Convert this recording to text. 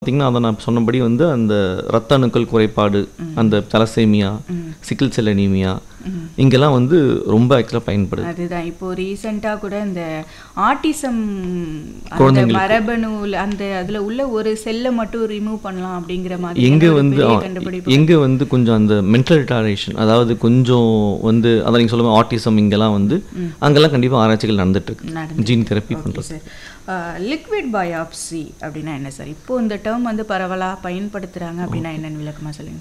பார்த்தீங்கன்னா அதை நான் சொன்னபடி வந்து அந்த ரத்த அணுக்கள் குறைபாடு அந்த தலசேமியா சிக்கிள் செல் அனீமியா இங்கெல்லாம் வந்து ரொம்ப ஆக்சுவலாக பயன்படுது அதுதான் இப்போ ரீசெண்டாக கூட இந்த ஆட்டிசம் அந்த குழந்தைங்களுக்கு. மரபணுல அந்த அதுல உள்ள ஒரு செல்லை மட்டும் ரிமூவ் பண்ணலாம் அப்படிங்கிற மாதிரி எங்கே ஒரு வந்து பெரிய ஆ, கண்டுபிடிப்பு எங்கே வந்து கொஞ்சம் அந்த மென்டல் ரிட்டாரேஷன் அதாவது கொஞ்சம் வந்து அதை நீங்கள் சொல்லுங்கள் ஆட்டிசம் இங்கெல்லாம் வந்து அங்கெல்லாம் கண்டிப்பாக ஆராய்ச்சிகள் நடந்துட்டு இருக்கு நடந்துட்டு ஜீன் தெரப்பி பண்ணுறது சார் லிக்விட் பயாப்சி அப்படின்னா என்ன சார் இப்போ இந்த டேர்ம் வந்து பரவலா பயன்படுத்துறாங்க அப்படின்னா என்னன்னு விளக்கமா சொல்லுங்க